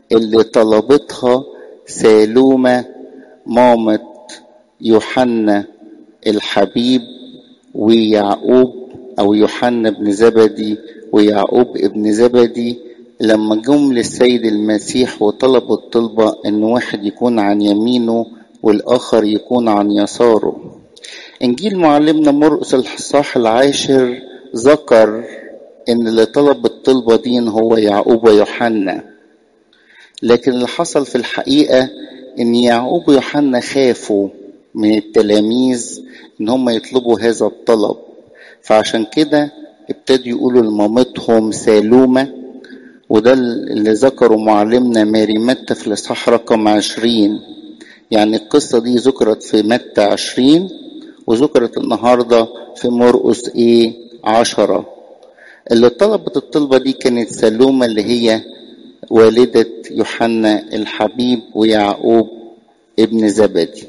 اللي طلبتها سالومة مامة يوحنا الحبيب ويعقوب او يوحنا بن زبدي ويعقوب ابن زبدي لما جم للسيد المسيح وطلبوا الطلبة ان واحد يكون عن يمينه والاخر يكون عن يساره انجيل معلمنا مرقس الصح العاشر ذكر ان اللي طلب الطلبة دي هو يعقوب ويوحنا لكن اللي حصل في الحقيقة ان يعقوب ويوحنا خافوا من التلاميذ ان هم يطلبوا هذا الطلب فعشان كده ابتدوا يقولوا لمامتهم سالومة وده اللي ذكره معلمنا ماري متى في الإصحاح رقم عشرين يعني القصة دي ذكرت في متى عشرين وذكرت النهاردة في مرقس ايه عشرة اللي طلبت الطلبة دي كانت سلومة اللي هي والدة يوحنا الحبيب ويعقوب ابن زبدي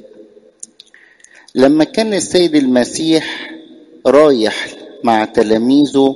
لما كان السيد المسيح رايح مع تلاميذه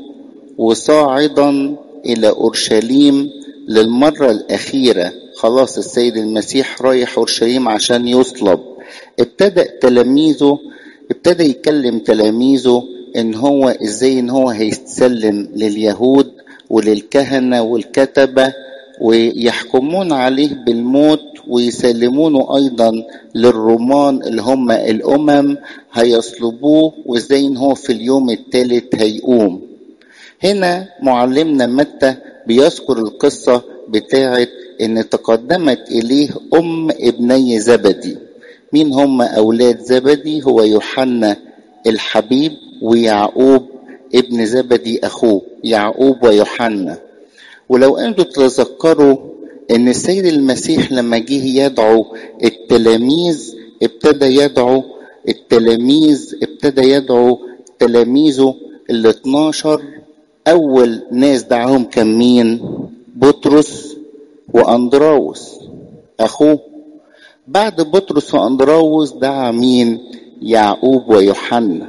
وصاعدا الى اورشليم للمره الاخيره خلاص السيد المسيح رايح اورشليم عشان يصلب ابتدى تلاميذه ابتدى يكلم تلاميذه ان هو ازاي ان هو هيتسلم لليهود وللكهنه والكتبه ويحكمون عليه بالموت ويسلمونه ايضا للرومان اللي هم الامم هيصلبوه وازاي ان هو في اليوم الثالث هيقوم هنا معلمنا متى بيذكر القصة بتاعت ان تقدمت اليه ام ابني زبدي مين هم اولاد زبدي هو يوحنا الحبيب ويعقوب ابن زبدي اخوه يعقوب ويوحنا ولو انتوا تتذكروا ان السيد المسيح لما جه يدعو التلاميذ ابتدى يدعو التلاميذ ابتدى يدعو تلاميذه ال 12 اول ناس دعاهم كان مين بطرس واندراوس اخوه بعد بطرس واندراوس دعا مين يعقوب ويوحنا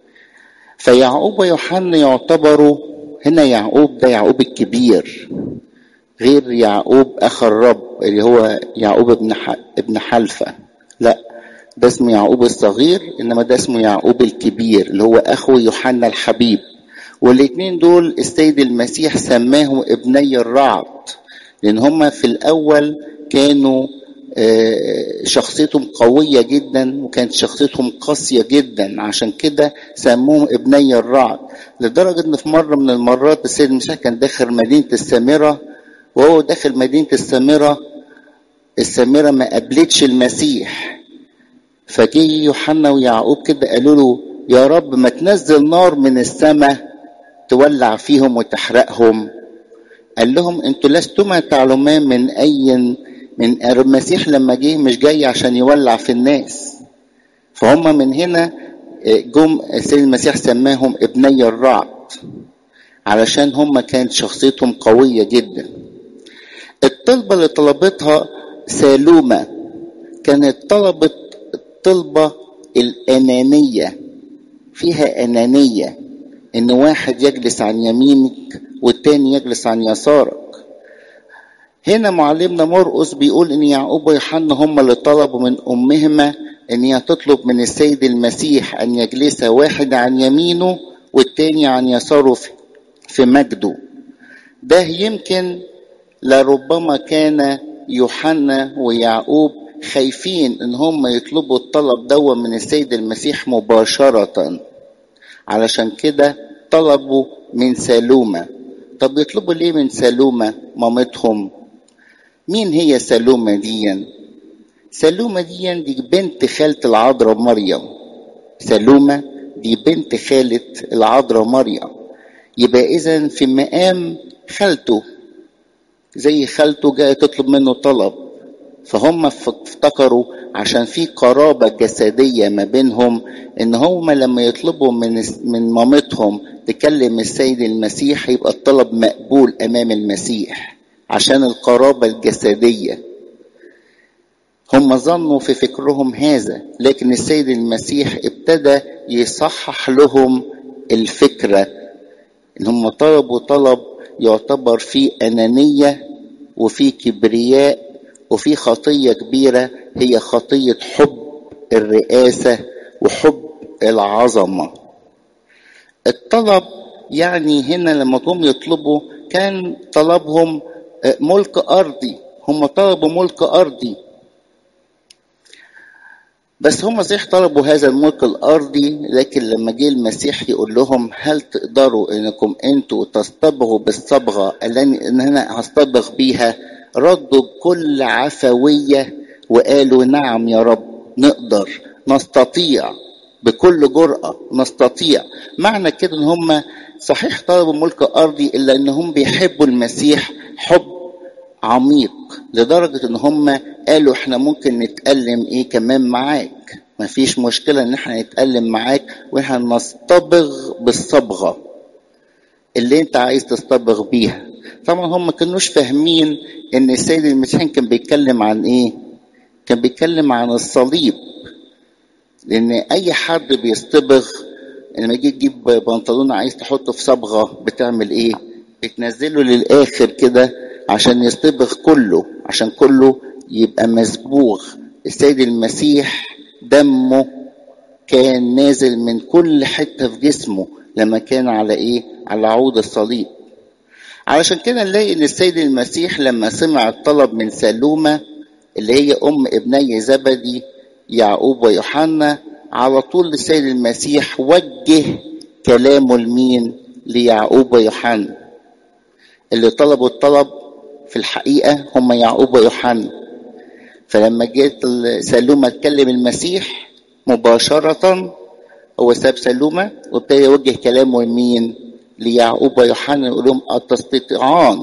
فيعقوب ويوحنا يعتبروا هنا يعقوب ده يعقوب الكبير غير يعقوب اخ الرب اللي هو يعقوب ابن ابن حلفه لا ده اسمه يعقوب الصغير انما ده اسمه يعقوب الكبير اللي هو اخو يوحنا الحبيب والاثنين دول السيد المسيح سماهم ابني الرعد لان هما في الاول كانوا شخصيتهم قوية جدا وكانت شخصيتهم قاسية جدا عشان كده سموهم ابني الرعد لدرجة ان في مرة من المرات السيد المسيح كان داخل مدينة السامرة وهو داخل مدينة السامرة السامرة ما قابلتش المسيح فجه يوحنا ويعقوب كده قالوا له يا رب ما تنزل نار من السماء تولع فيهم وتحرقهم قال لهم انتوا لستما تعلمان من اي من المسيح لما جه مش جاي عشان يولع في الناس فهم من هنا جم السيد المسيح سماهم ابني الرعد علشان هم كانت شخصيتهم قوية جدا الطلبة اللي طلبتها سالومة كانت طلبت الطلبة الأنانية فيها أنانية إن واحد يجلس عن يمينك والتاني يجلس عن يسارك هنا معلمنا مرقس بيقول ان يعقوب ويوحنا هم اللي طلبوا من امهما ان هي تطلب من السيد المسيح ان يجلس واحد عن يمينه والتاني عن يساره في مجده ده يمكن لربما كان يوحنا ويعقوب خايفين ان هم يطلبوا الطلب دوا من السيد المسيح مباشرة علشان كده طلبوا من سالومة طب يطلبوا ليه من سالومة مامتهم مين هي سالومة دي سالومة دي دي بنت خالة العذراء مريم سالومة دي بنت خالة العذراء مريم يبقى إذا في مقام خالته زي خالته جاية تطلب منه طلب فهم افتكروا عشان في قرابة جسدية ما بينهم ان هم لما يطلبوا من من مامتهم تكلم السيد المسيح يبقى الطلب مقبول امام المسيح عشان القرابة الجسدية هم ظنوا في فكرهم هذا لكن السيد المسيح ابتدى يصحح لهم الفكرة ان هم طلبوا طلب يعتبر فيه أنانية وفي كبرياء وفي خطية كبيرة هي خطية حب الرئاسة وحب العظمة الطلب يعني هنا لما جم يطلبوا كان طلبهم ملك أرضي هم طلبوا ملك أرضي بس هم صحيح طلبوا هذا الملك الارضي لكن لما جه المسيح يقول لهم هل تقدروا انكم انتوا تصطبغوا بالصبغه اللي ان انا هصطبغ بيها ردوا بكل عفويه وقالوا نعم يا رب نقدر نستطيع بكل جرأة نستطيع معنى كده ان هم صحيح طلبوا ملك ارضي الا انهم بيحبوا المسيح حب عميق لدرجة ان هم قالوا احنا ممكن نتألم ايه كمان معاك مفيش مشكلة ان احنا نتألم معاك واحنا نصطبغ بالصبغة اللي انت عايز تصطبغ بيها طبعا هم ما كانوش فاهمين ان السيد المسيح كان بيتكلم عن ايه كان بيتكلم عن الصليب لان اي حد بيصطبغ لما يجي تجيب بنطلون عايز تحطه في صبغة بتعمل ايه بتنزله للاخر كده عشان يصطبغ كله عشان كله يبقى مسبوغ السيد المسيح دمه كان نازل من كل حته في جسمه لما كان على ايه على عود الصليب علشان كده نلاقي ان السيد المسيح لما سمع الطلب من سلومة اللي هي ام ابني زبدي يعقوب ويوحنا على طول السيد المسيح وجه كلامه لمين ليعقوب ويوحنا اللي طلبوا الطلب في الحقيقة هم يعقوب ويوحنا فلما جيت سلومة تكلم المسيح مباشرة هو ساب سلومة وابتدى يوجه كلامه لمين؟ ليعقوب ويوحنا يقول لهم أتستطيعان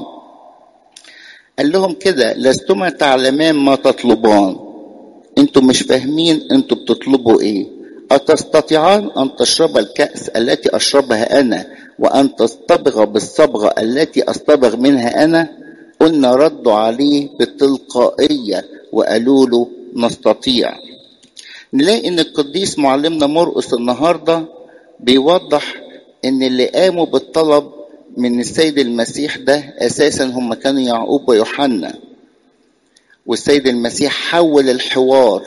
قال لهم كده لستما تعلمان ما تطلبان انتم مش فاهمين انتم بتطلبوا ايه أتستطيعان أن تشرب الكأس التي أشربها أنا وأن تصطبغ بالصبغة التي أصطبغ منها أنا قلنا ردوا عليه بالتلقائية وقالوا له نستطيع نلاقي ان القديس معلمنا مرقس النهارده بيوضح ان اللي قاموا بالطلب من السيد المسيح ده اساسا هم كانوا يعقوب ويوحنا والسيد المسيح حول الحوار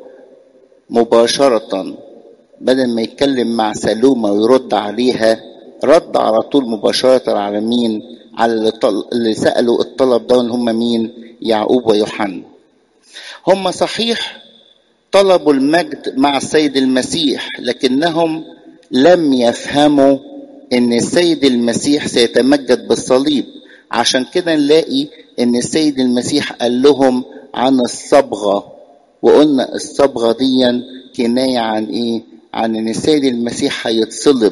مباشرة بدل ما يتكلم مع سلومة ويرد عليها رد على طول مباشرة على مين على اللي سألوا الطلب ده هم مين يعقوب ويوحنا هم صحيح طلبوا المجد مع السيد المسيح لكنهم لم يفهموا ان السيد المسيح سيتمجد بالصليب عشان كده نلاقي ان السيد المسيح قال لهم عن الصبغة وقلنا الصبغة دي كناية عن ايه عن ان السيد المسيح هيتصلب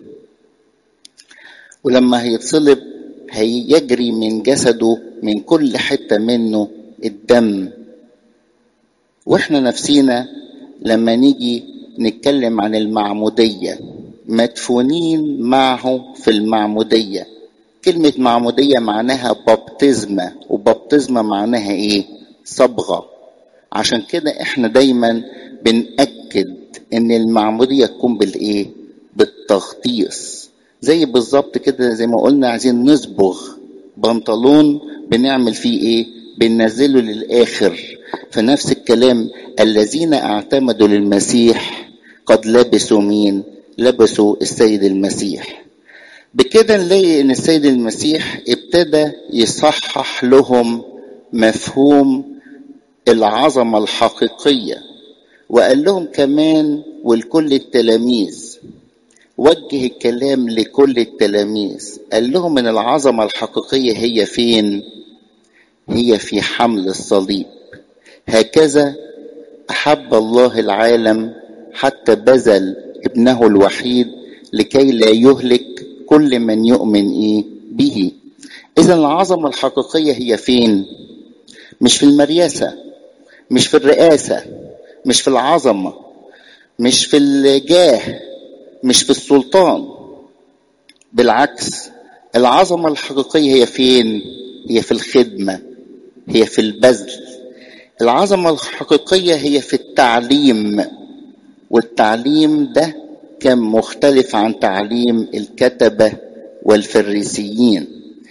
ولما هيتصلب هيجري من جسده من كل حتة منه الدم واحنا نفسينا لما نيجي نتكلم عن المعمودية مدفونين معه في المعمودية كلمة معمودية معناها بابتزمة وبابتزمة معناها ايه صبغة عشان كده احنا دايما بنأكد ان المعمودية تكون بالايه بالتغطيس زي بالظبط كده زي ما قلنا عايزين نصبغ بنطلون بنعمل فيه ايه بننزله للاخر فنفس الكلام الذين اعتمدوا للمسيح قد لبسوا مين لبسوا السيد المسيح بكده نلاقي ان السيد المسيح ابتدى يصحح لهم مفهوم العظمه الحقيقيه وقال لهم كمان ولكل التلاميذ وجه الكلام لكل التلاميذ قال لهم ان العظمه الحقيقيه هي فين هي في حمل الصليب هكذا احب الله العالم حتى بذل ابنه الوحيد لكي لا يهلك كل من يؤمن ايه به اذا العظمه الحقيقيه هي فين مش في المرياسه مش في الرئاسه مش في العظمه مش في الجاه مش في السلطان بالعكس العظمه الحقيقيه هي فين هي في الخدمه هي في البذل العظمه الحقيقيه هي في التعليم والتعليم ده كان مختلف عن تعليم الكتبه والفريسيين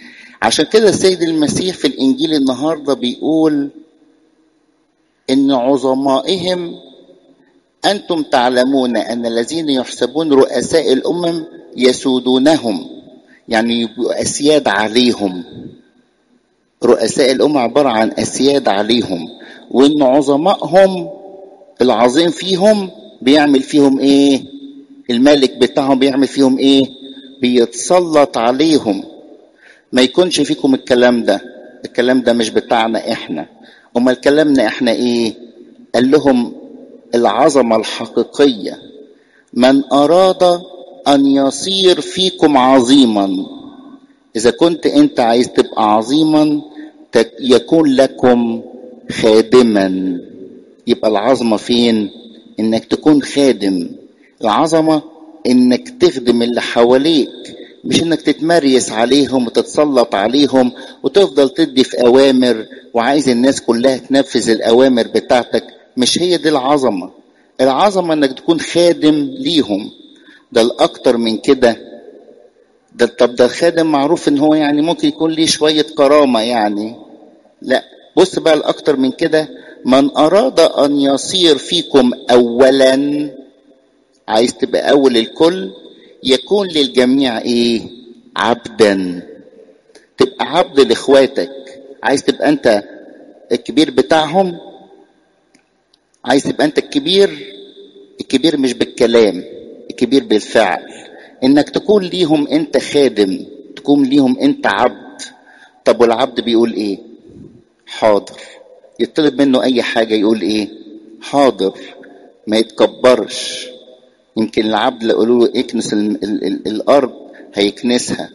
عشان كده السيد المسيح في الانجيل النهارده بيقول ان عظمائهم انتم تعلمون ان الذين يحسبون رؤساء الامم يسودونهم يعني يبقوا اسياد عليهم رؤساء الامم عباره عن اسياد عليهم وان عظمائهم العظيم فيهم بيعمل فيهم ايه الملك بتاعهم بيعمل فيهم ايه بيتسلط عليهم ما يكونش فيكم الكلام ده الكلام ده مش بتاعنا احنا امال كلامنا احنا ايه قال لهم العظمه الحقيقيه من اراد ان يصير فيكم عظيما اذا كنت انت عايز تبقى عظيما يكون لكم خادما يبقى العظمه فين انك تكون خادم العظمه انك تخدم اللي حواليك مش انك تتمريس عليهم وتتسلط عليهم وتفضل تدي في اوامر وعايز الناس كلها تنفذ الاوامر بتاعتك مش هي دي العظمه العظمه انك تكون خادم ليهم ده الاكتر من كده ده طب ده الخادم معروف ان هو يعني ممكن يكون ليه شويه كرامه يعني لا بص بقى الاكتر من كده من اراد ان يصير فيكم اولا عايز تبقى اول الكل يكون للجميع ايه عبدا تبقى عبد لاخواتك عايز تبقى انت الكبير بتاعهم عايز تبقى انت الكبير الكبير مش بالكلام الكبير بالفعل انك تكون ليهم انت خادم تكون ليهم انت عبد طب والعبد بيقول ايه حاضر يطلب منه اي حاجه يقول ايه حاضر ما يتكبرش يمكن العبد لو قالوا له اكنس ال ال ال الارض هيكنسها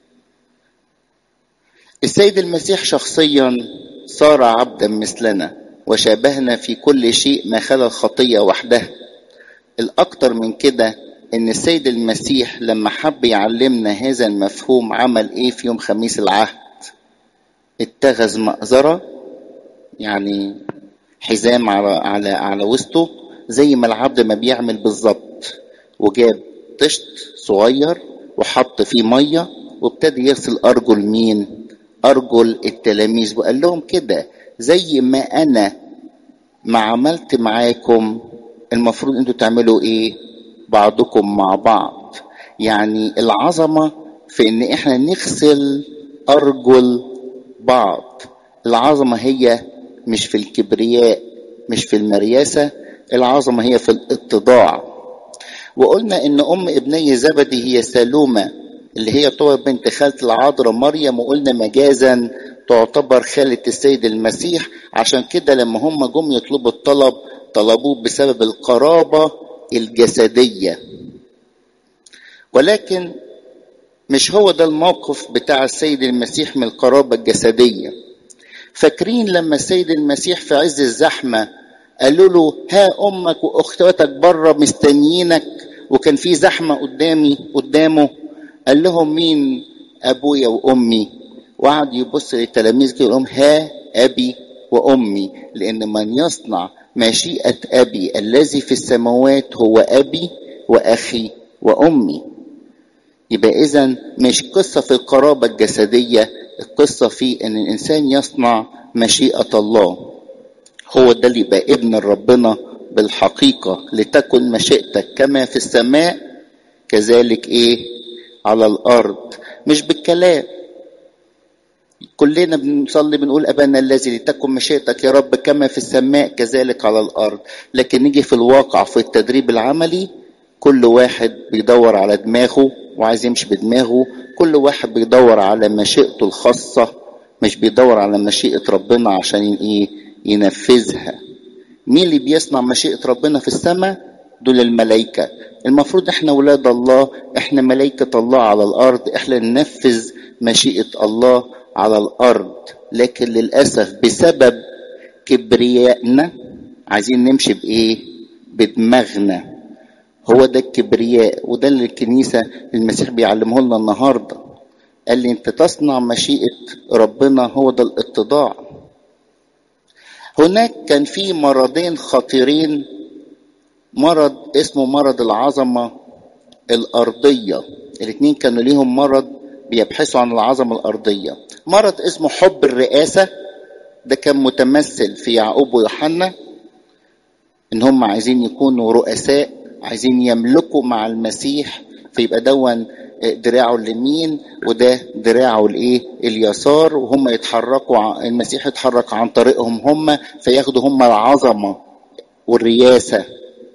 السيد المسيح شخصيا صار عبدا مثلنا وشابهنا في كل شيء ما خلا الخطيه وحدها الاكتر من كده ان السيد المسيح لما حب يعلمنا هذا المفهوم عمل ايه في يوم خميس العهد اتخذ مأزرة يعني حزام على على على وسطه زي ما العبد ما بيعمل بالظبط وجاب طشت صغير وحط فيه ميه وابتدى يغسل ارجل مين ارجل التلاميذ وقال لهم كده زي ما انا ما عملت معاكم المفروض انتوا تعملوا ايه بعضكم مع بعض يعني العظمه في ان احنا نغسل ارجل بعض العظمه هي مش في الكبرياء مش في المرياسه العظمه هي في الاتضاع وقلنا ان ام ابني زبدي هي سالومه اللي هي طوى بنت خالة العذراء مريم وقلنا مجازا تعتبر خالة السيد المسيح عشان كده لما هم جم يطلبوا الطلب طلبوه بسبب القرابة الجسدية ولكن مش هو ده الموقف بتاع السيد المسيح من القرابة الجسدية فاكرين لما السيد المسيح في عز الزحمة قالوا له ها أمك وأختك بره مستنيينك وكان في زحمة قدامي قدامه قال لهم مين أبويا وأمي وقعد يبص للتلاميذ كده يقول لهم ها أبي وأمي لأن من يصنع مشيئة أبي الذي في السماوات هو أبي وأخي وأمي يبقى إذا مش قصة في القرابة الجسدية القصة في أن الإنسان يصنع مشيئة الله هو ده اللي يبقى ابن ربنا بالحقيقة لتكن مشيئتك كما في السماء كذلك إيه على الأرض مش بالكلام كلنا بنصلي بنقول أبانا الذي لتكن مشيئتك يا رب كما في السماء كذلك على الأرض لكن نيجي في الواقع في التدريب العملي كل واحد بيدور على دماغه وعايز يمشي بدماغه كل واحد بيدور على مشيئته الخاصة مش بيدور على مشيئة ربنا عشان ايه ينفذها مين اللي بيصنع مشيئة ربنا في السماء دول الملائكة المفروض احنا ولاد الله احنا ملائكة الله على الارض احنا ننفذ مشيئة الله على الارض لكن للأسف بسبب كبريائنا عايزين نمشي بايه بدماغنا هو ده الكبرياء وده اللي الكنيسة المسيح بيعلمه لنا النهاردة قال لي انت تصنع مشيئة ربنا هو ده الاتضاع هناك كان في مرضين خطيرين مرض اسمه مرض العظمة الأرضية الاثنين كانوا ليهم مرض بيبحثوا عن العظمة الأرضية مرض اسمه حب الرئاسة ده كان متمثل في يعقوب ويوحنا ان هم عايزين يكونوا رؤساء عايزين يملكوا مع المسيح فيبقى دون دراعه اليمين وده دراعه الايه اليسار وهم يتحركوا المسيح يتحرك عن طريقهم هم فياخدوا هم العظمه والرياسه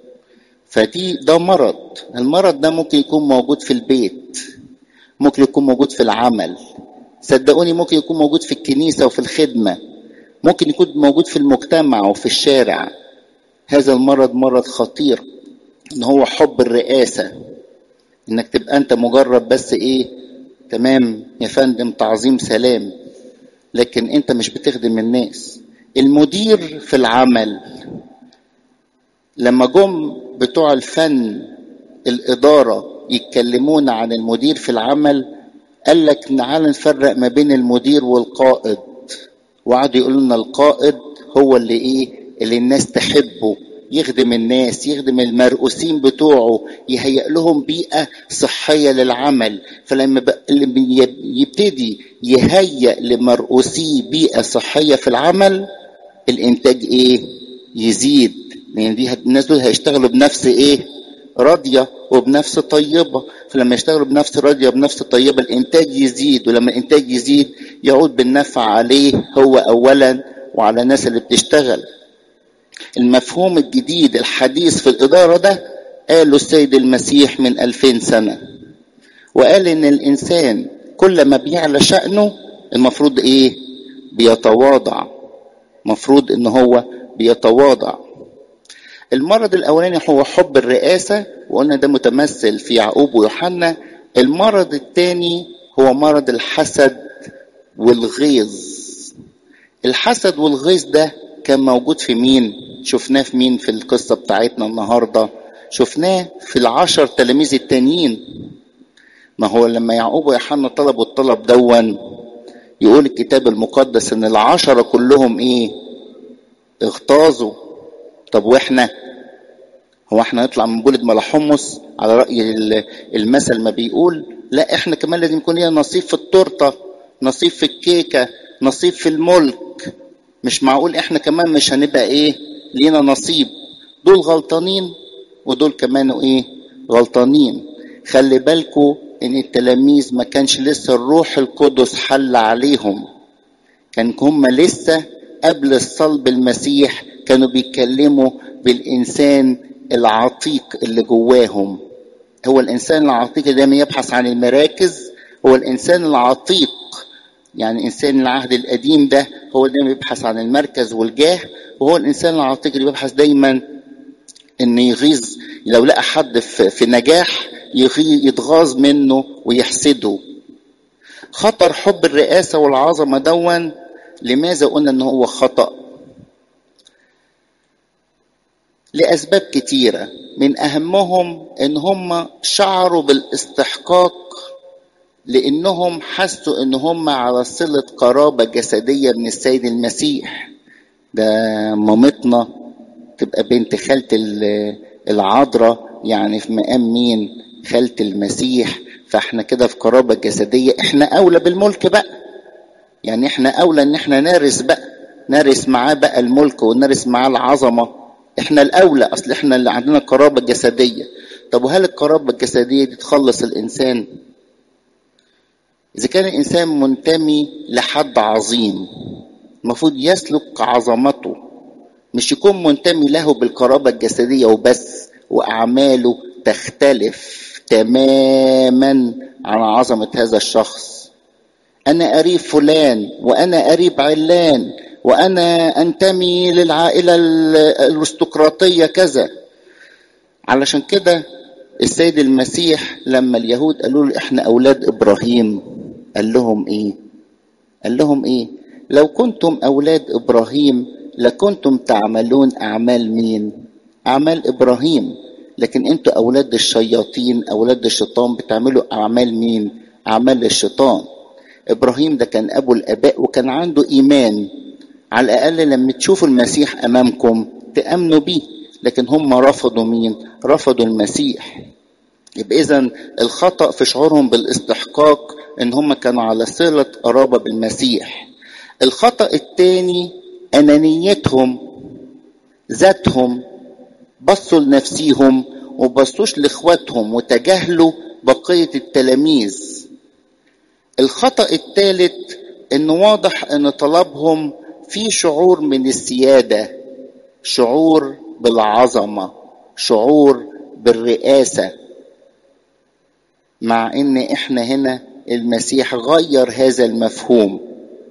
فدي ده مرض المرض ده ممكن يكون موجود في البيت ممكن يكون موجود في العمل صدقوني ممكن يكون موجود في الكنيسه وفي الخدمه ممكن يكون موجود في المجتمع وفي الشارع هذا المرض مرض خطير ان هو حب الرئاسه انك تبقى انت مجرد بس ايه تمام يا فندم تعظيم سلام لكن انت مش بتخدم الناس المدير في العمل لما جم بتوع الفن الإدارة يتكلمون عن المدير في العمل قال لك تعال نفرق ما بين المدير والقائد وقعدوا يقولوا لنا القائد هو اللي ايه اللي الناس تحبه يخدم الناس يخدم المرؤوسين بتوعه يهيئ لهم بيئة صحية للعمل فلما يبتدي يهيئ لمرؤوسيه بيئة صحية في العمل الإنتاج إيه؟ يزيد لأن دي الناس دول هيشتغلوا بنفس إيه؟ راضية وبنفس طيبة فلما يشتغلوا بنفس راضية وبنفس طيبة الإنتاج يزيد ولما الإنتاج يزيد يعود بالنفع عليه هو أولا وعلى الناس اللي بتشتغل المفهوم الجديد الحديث في الإدارة ده قاله السيد المسيح من ألفين سنة وقال إن الإنسان كل ما بيعلى شأنه المفروض إيه بيتواضع مفروض إن هو بيتواضع المرض الأولاني هو حب الرئاسة وقلنا ده متمثل في يعقوب ويوحنا المرض الثاني هو مرض الحسد والغيظ الحسد والغيظ ده كان موجود في مين شفناه في مين في القصة بتاعتنا النهاردة شفناه في العشر تلاميذ التانيين ما هو لما يعقوب ويوحنا طلبوا الطلب دون يقول الكتاب المقدس ان العشرة كلهم ايه اغتاظوا طب واحنا هو احنا نطلع من بولد ملا حمص على رأي المثل ما بيقول لا احنا كمان لازم يكون لنا نصيب في التورته نصيب في الكيكه نصيب في الملك مش معقول احنا كمان مش هنبقى ايه لينا نصيب دول غلطانين ودول كمان ايه غلطانين خلي بالكوا ان التلاميذ ما كانش لسه الروح القدس حل عليهم كان هم لسه قبل الصلب المسيح كانوا بيتكلموا بالانسان العتيق اللي جواهم هو الانسان العتيق دايما يبحث عن المراكز هو الانسان العتيق يعني انسان العهد القديم ده هو دايما بيبحث عن المركز والجاه وهو الانسان العتيق اللي بيبحث دايما ان يغيظ لو لقى حد في, في نجاح يتغاظ منه ويحسده خطر حب الرئاسة والعظمة دون لماذا قلنا ان هو خطأ لأسباب كتيرة من أهمهم إن هم شعروا بالاستحقاق لأنهم حسوا إن هم على صلة قرابة جسدية من السيد المسيح ده مامتنا تبقى بنت خالة العذراء يعني في مقام مين خالة المسيح فاحنا كده في قرابة جسدية احنا أولى بالملك بقى يعني احنا أولى إن احنا نرث بقى نرث معاه بقى الملك ونرث معاه العظمة احنا الاولى اصل احنا اللي عندنا قرابه جسديه طب وهل القرابه الجسديه دي تخلص الانسان اذا كان الانسان منتمي لحد عظيم المفروض يسلك عظمته مش يكون منتمي له بالقرابه الجسديه وبس واعماله تختلف تماما عن عظمه هذا الشخص انا قريب فلان وانا قريب علان وانا انتمي للعائله الارستقراطيه كذا علشان كده السيد المسيح لما اليهود قالوا له احنا اولاد ابراهيم قال لهم ايه قال لهم ايه لو كنتم اولاد ابراهيم لكنتم تعملون اعمال مين اعمال ابراهيم لكن انتوا اولاد الشياطين اولاد الشيطان بتعملوا اعمال مين اعمال الشيطان ابراهيم ده كان ابو الاباء وكان عنده ايمان على الأقل لما تشوفوا المسيح أمامكم تأمنوا بيه لكن هم رفضوا مين؟ رفضوا المسيح يبقى إذا الخطأ في شعورهم بالاستحقاق ان هم كانوا على صلة قرابة بالمسيح الخطأ الثاني انانيتهم ذاتهم بصوا لنفسيهم وبصوش لاخواتهم وتجاهلوا بقية التلاميذ الخطأ الثالث انه واضح ان طلبهم في شعور من السيادة شعور بالعظمة شعور بالرئاسة مع ان احنا هنا المسيح غير هذا المفهوم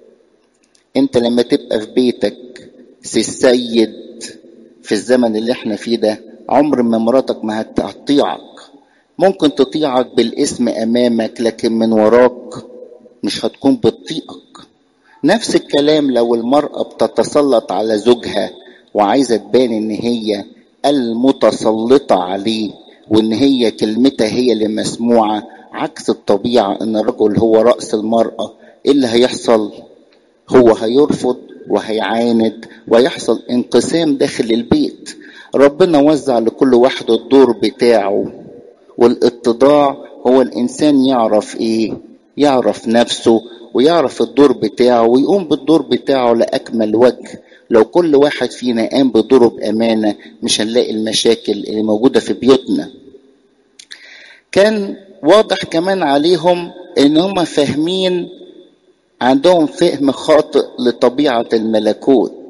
انت لما تبقى في بيتك سي السيد في الزمن اللي احنا فيه ده عمر ما مراتك ما هتطيعك ممكن تطيعك بالاسم امامك لكن من وراك مش هتكون بتطيقك نفس الكلام لو المرأة بتتسلط على زوجها وعايزة تبان ان هي المتسلطة عليه وان هي كلمتها هي اللي مسموعة عكس الطبيعة ان الرجل هو رأس المرأة ايه اللي هيحصل هو هيرفض وهيعاند ويحصل انقسام داخل البيت ربنا وزع لكل واحد الدور بتاعه والاتضاع هو الانسان يعرف ايه يعرف نفسه ويعرف الدور بتاعه ويقوم بالدور بتاعه لاكمل وجه لو كل واحد فينا قام بدوره بامانه مش هنلاقي المشاكل اللي موجوده في بيوتنا كان واضح كمان عليهم ان هم فاهمين عندهم فهم خاطئ لطبيعه الملكوت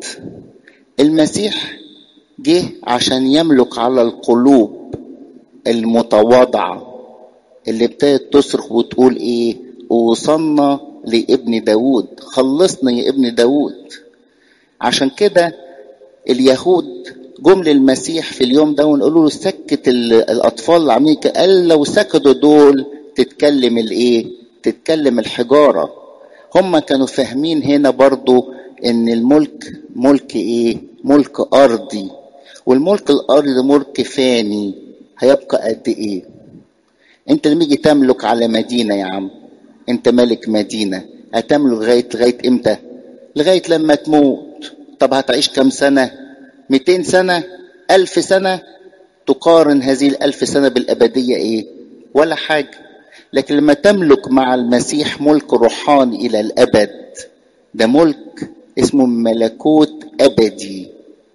المسيح جه عشان يملك على القلوب المتواضعه اللي ابتدت تصرخ وتقول ايه وصلنا لابن داود خلصنا يا ابن داود عشان كده اليهود جم للمسيح في اليوم ده ونقولوا له سكت الاطفال اللي عاملين قال لو سكتوا دول تتكلم الايه تتكلم الحجاره هم كانوا فاهمين هنا برضو ان الملك ملك ايه ملك ارضي والملك الارضي ده ملك فاني هيبقى قد ايه انت لما يجي تملك على مدينه يا عم انت ملك مدينه هتملك لغايه لغايه امتى لغايه لما تموت طب هتعيش كم سنه 200 سنه ألف سنه تقارن هذه الألف سنه بالابديه ايه ولا حاجه لكن لما تملك مع المسيح ملك روحاني الى الابد ده ملك اسمه ملكوت ابدي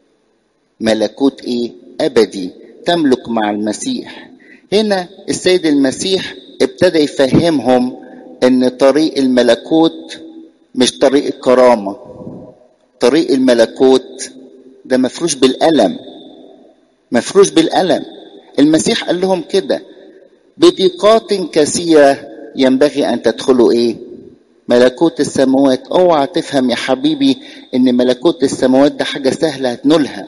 ملكوت ايه ابدي تملك مع المسيح هنا السيد المسيح ابتدى يفهمهم ان طريق الملكوت مش طريق الكرامه طريق الملكوت ده مفروش بالالم مفروش بالالم المسيح قال لهم كده بضيقات كثيره ينبغي ان تدخلوا ايه ملكوت السماوات اوعى تفهم يا حبيبي ان ملكوت السماوات ده حاجه سهله هتنولها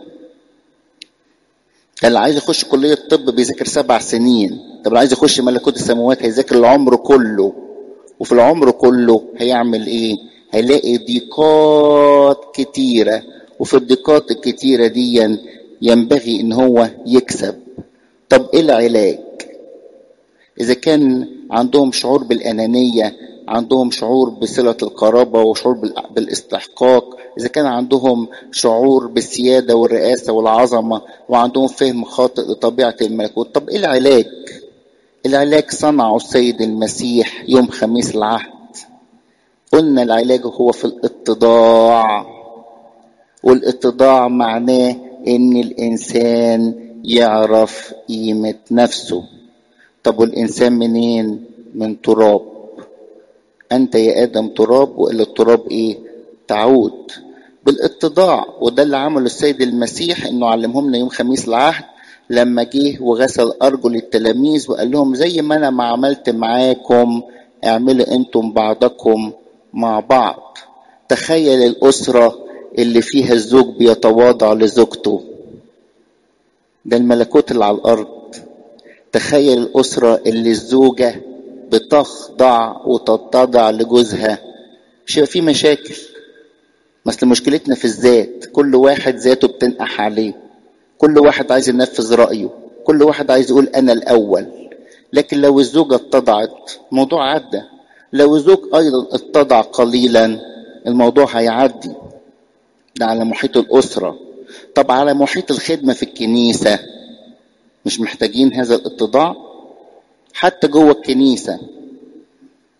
اللي عايز يخش كلية طب بيذاكر سبع سنين طب اللي عايز يخش ملكوت السماوات هيذاكر العمر كله وفي العمر كله هيعمل ايه هيلاقي ضيقات كتيرة وفي الضيقات الكتيرة دي ينبغي ان هو يكسب طب ايه العلاج اذا كان عندهم شعور بالانانية عندهم شعور بصلة القرابة وشعور بالاستحقاق إذا كان عندهم شعور بالسيادة والرئاسة والعظمة وعندهم فهم خاطئ لطبيعة الملكوت طب إيه العلاج؟ العلاج صنعه السيد المسيح يوم خميس العهد قلنا العلاج هو في الاتضاع والاتضاع معناه ان الانسان يعرف قيمة نفسه طب والانسان منين من تراب انت يا ادم تراب والى التراب ايه تعود بالاتضاع وده اللي عمله السيد المسيح انه علمهم لنا يوم خميس العهد لما جه وغسل ارجل التلاميذ وقال لهم زي ما انا ما عملت معاكم اعملوا انتم بعضكم مع بعض تخيل الاسره اللي فيها الزوج بيتواضع لزوجته ده الملكوت اللي على الارض تخيل الاسره اللي الزوجه بتخضع وتتضع لجوزها مش هيبقى في مشاكل مثل مشكلتنا في الذات كل واحد ذاته بتنقح عليه كل واحد عايز ينفذ رأيه كل واحد عايز يقول أنا الأول لكن لو الزوجة اتضعت الموضوع عدى لو الزوج أيضا اتضع قليلا الموضوع هيعدي ده على محيط الأسرة طب على محيط الخدمة في الكنيسة مش محتاجين هذا الاتضاع حتى جوه الكنيسة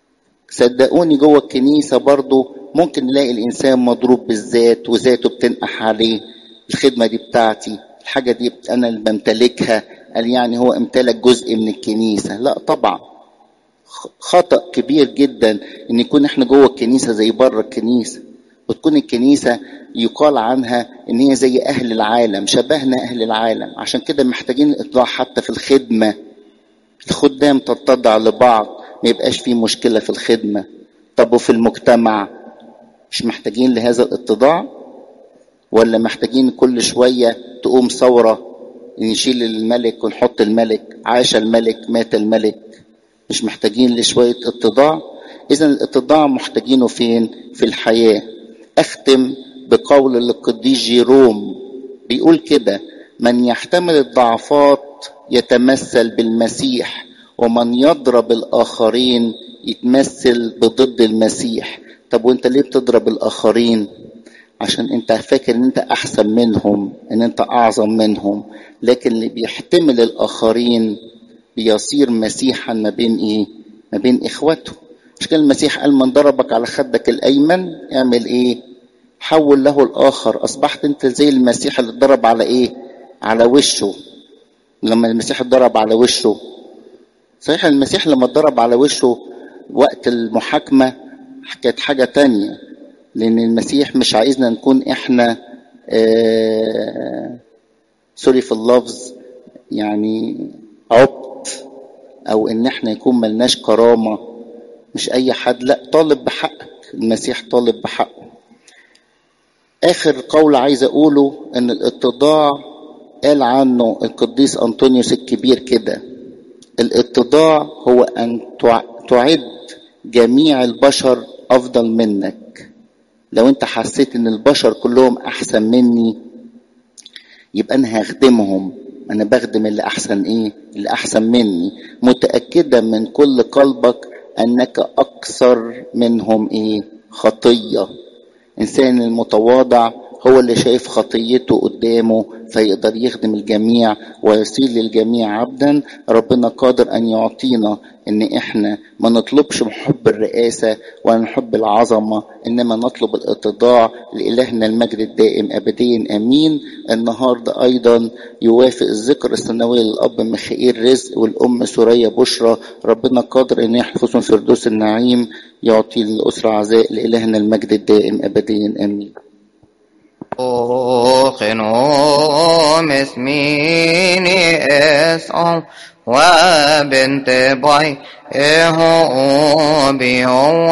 صدقوني جوه الكنيسة برضو ممكن نلاقي الإنسان مضروب بالذات وذاته بتنقح عليه الخدمة دي بتاعتي الحاجة دي أنا اللي بمتلكها قال يعني هو امتلك جزء من الكنيسة لا طبعا خطأ كبير جدا ان يكون احنا جوه الكنيسة زي بره الكنيسة وتكون الكنيسة يقال عنها ان هي زي اهل العالم شبهنا اهل العالم عشان كده محتاجين الاطلاع حتى في الخدمة الخدام تتضع لبعض ما يبقاش في مشكلة في الخدمة طب وفي المجتمع مش محتاجين لهذا الاتضاع ولا محتاجين كل شوية تقوم ثورة نشيل الملك ونحط الملك عاش الملك مات الملك مش محتاجين لشوية اتضاع إذا الاتضاع محتاجينه فين في الحياة أختم بقول للقديس جيروم بيقول كده من يحتمل الضعفات يتمثل بالمسيح ومن يضرب الآخرين يتمثل بضد المسيح طب وانت ليه بتضرب الآخرين عشان انت فاكر ان انت احسن منهم ان انت اعظم منهم لكن اللي بيحتمل الاخرين بيصير مسيحا ما بين ايه ما بين اخوته مش كان المسيح قال من ضربك على خدك الايمن اعمل ايه حول له الاخر اصبحت انت زي المسيح اللي اتضرب على ايه على وشه لما المسيح اتضرب على وشه صحيح المسيح لما اتضرب على وشه وقت المحاكمة كانت حاجة تانية لأن المسيح مش عايزنا نكون إحنا آه سوري في اللفظ يعني عبط أو إن إحنا يكون ملناش كرامة مش أي حد لا طالب بحقك المسيح طالب بحقه آخر قول عايز أقوله إن الاتضاع قال عنه القديس أنطونيوس الكبير كده الاتضاع هو أن تعد جميع البشر أفضل منك لو أنت حسيت إن البشر كلهم أحسن مني يبقى أنا هخدمهم أنا بخدم اللي أحسن إيه اللي أحسن مني متأكدا من كل قلبك أنك أكثر منهم إيه خطية إنسان المتواضع هو اللي شايف خطيته قدامه فيقدر يخدم الجميع ويصير للجميع عبدا ربنا قادر ان يعطينا ان احنا ما نطلبش حب الرئاسة ولا نحب العظمة انما نطلب الاتضاع لالهنا المجد الدائم ابديا امين النهاردة ايضا يوافق الذكر السنوي للاب ميخائيل رزق والام سوريا بشرى ربنا قادر ان يحفظهم في فردوس النعيم يعطي للاسرة عزاء لالهنا المجد الدائم ابديا امين خنوم اسميني اسعم وبنت باي اهو بيهو